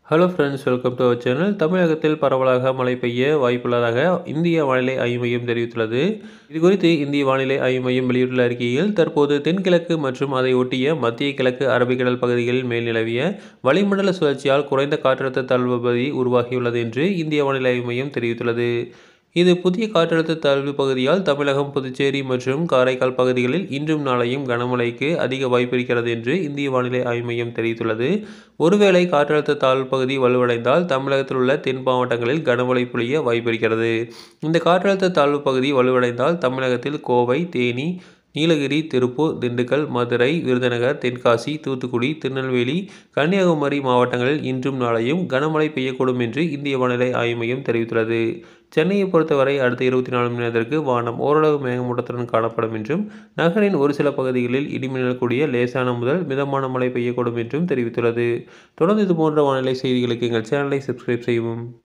hello friends welcome to our channel தமிழகத்தில் பரவலாக மழை பெய்ய வாய்ப்புள்ளதாக இந்திய வானிலை ஆய்வு மையம் தெரிவித்துள்ளது இது குறித்து இந்திய வானிலை ஆய்வு மையம் வெளியிட்டுள்ள அறிக்கையில் தற்போது தென்கிழக்கு மற்றும் அதை ஒட்டிய மத்திய கிழக்கு அரபிக்கடல் பகுதிகளில் மேல் நிலவிய வளிமண்டல சுழற்சியால் குறைந்த காற்றழுத்த தாழ்வு பகுதி உருவாகியுள்ளது என்று இந்திய வானிலை ஆய்வு மையம் தெரிவித்துள்ளது இது புதிய காற்றழுத்த தாழ்வு பகுதியால் தமிழகம் புதுச்சேரி மற்றும் காரைக்கால் பகுதிகளில் இன்றும் நாளையும் கனமழைக்கு அதிக வாய்ப்பு இருக்கிறது என்று இந்திய வானிலை ஆய்வு மையம் தெரிவித்துள்ளது ஒருவேளை காற்றழுத்த தாழ்வு பகுதி வலுவடைந்தால் தமிழகத்தில் உள்ள தென் மாவட்டங்களில் கனமழை பொழிய வாய்ப்பு இருக்கிறது இந்த காற்றழுத்த தாழ்வு பகுதி வலுவடைந்தால் தமிழகத்தில் கோவை தேனி நீலகிரி திருப்பூர் திண்டுக்கல் மதுரை விருதுநகர் தென்காசி தூத்துக்குடி திருநெல்வேலி கன்னியாகுமரி மாவட்டங்களில் இன்றும் நாளையும் கனமழை பெய்யக்கூடும் என்று இந்திய வானிலை ஆய்வு மையம் தெரிவித்துள்ளது சென்னையை பொறுத்தவரை அடுத்த இருபத்தி நாலு மணி நேரத்திற்கு வானம் ஓரளவு மேகமூட்டத்துடன் காணப்படும் என்றும் நகரின் ஒரு சில பகுதிகளில் இடிமின்னல் கூடிய லேசான முதல் மிதமான மழை பெய்யக்கூடும் என்றும் தெரிவித்துள்ளது தொடர்ந்து இது போன்ற வானிலை செய்திகளுக்கு எங்கள் சேனலை சப்ஸ்கிரைப் செய்யவும்